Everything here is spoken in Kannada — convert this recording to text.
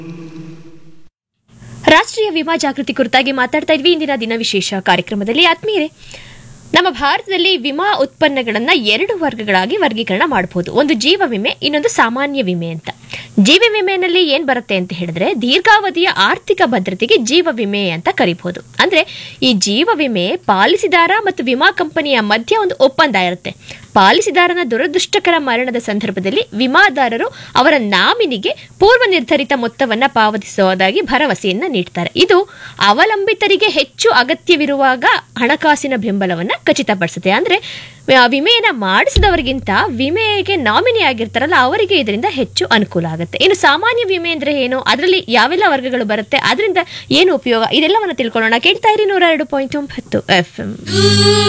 ರಾಷ್ಟ್ರೀಯ ವಿಮಾ ಜಾಗೃತಿ ಕುರಿತಾಗಿ ಮಾತಾಡ್ತಾ ಇದ್ವಿ ಇಂದಿನ ದಿನ ವಿಶೇಷ ಕಾರ್ಯಕ್ರಮದಲ್ಲಿ ಆತ್ಮೀಯರೇ ನಮ್ಮ ಭಾರತದಲ್ಲಿ ವಿಮಾ ಉತ್ಪನ್ನಗಳನ್ನ ಎರಡು ವರ್ಗಗಳಾಗಿ ವರ್ಗೀಕರಣ ಮಾಡಬಹುದು ಒಂದು ಜೀವ ವಿಮೆ ಇನ್ನೊಂದು ಸಾಮಾನ್ಯ ವಿಮೆ ಅಂತ ಜೀವ ವಿಮೆನಲ್ಲಿ ಏನ್ ಬರುತ್ತೆ ಅಂತ ಹೇಳಿದ್ರೆ ದೀರ್ಘಾವಧಿಯ ಆರ್ಥಿಕ ಭದ್ರತೆಗೆ ಜೀವ ವಿಮೆ ಅಂತ ಕರಿಬಹುದು ಅಂದ್ರೆ ಈ ಜೀವ ವಿಮೆ ಪಾಲಿಸಿದಾರ ಮತ್ತು ವಿಮಾ ಕಂಪನಿಯ ಮಧ್ಯೆ ಒಂದು ಒಪ್ಪಂದ ಇರುತ್ತೆ ಪಾಲಿಸಿದಾರನ ದುರದೃಷ್ಟಕರ ಮರಣದ ಸಂದರ್ಭದಲ್ಲಿ ವಿಮಾದಾರರು ಅವರ ನಾಮಿನಿಗೆ ಪೂರ್ವ ನಿರ್ಧರಿತ ಮೊತ್ತವನ್ನ ಪಾವತಿಸುವುದಾಗಿ ಭರವಸೆಯನ್ನ ನೀಡ್ತಾರೆ ಇದು ಅವಲಂಬಿತರಿಗೆ ಹೆಚ್ಚು ಅಗತ್ಯವಿರುವಾಗ ಹಣಕಾಸಿನ ಬೆಂಬಲವನ್ನ ಖಚಿತಪಡಿಸುತ್ತೆ ಅಂದ್ರೆ ಆ, ವಿಮೆಯನ್ನ ಮಾಡಿಸಿದವರಿಗಿಂತ ವಿಮೆಗೆ ನಾಮಿನಿ ಆಗಿರ್ತಾರಲ್ಲ ಅವರಿಗೆ ಇದರಿಂದ ಹೆಚ್ಚು ಅನುಕೂಲ ಆಗುತ್ತೆ ಇನ್ನು ಸಾಮಾನ್ಯ ವಿಮೆ ಅಂದ್ರೆ ಏನು ಅದರಲ್ಲಿ ಯಾವೆಲ್ಲ ವರ್ಗಗಳು ಬರುತ್ತೆ ಅದರಿಂದ ಏನು ಉಪಯೋಗ ಇದೆಲ್ಲವನ್ನ ತಿಳ್ಕೊಳ್ಳೋಣ ಕೇಳ್ತಾ ಇರಿ ನೂರ ಎರಡು ಪಾಯಿಂಟ್ ಒಂಬತ್ತು ಎಫ್ ಎಂ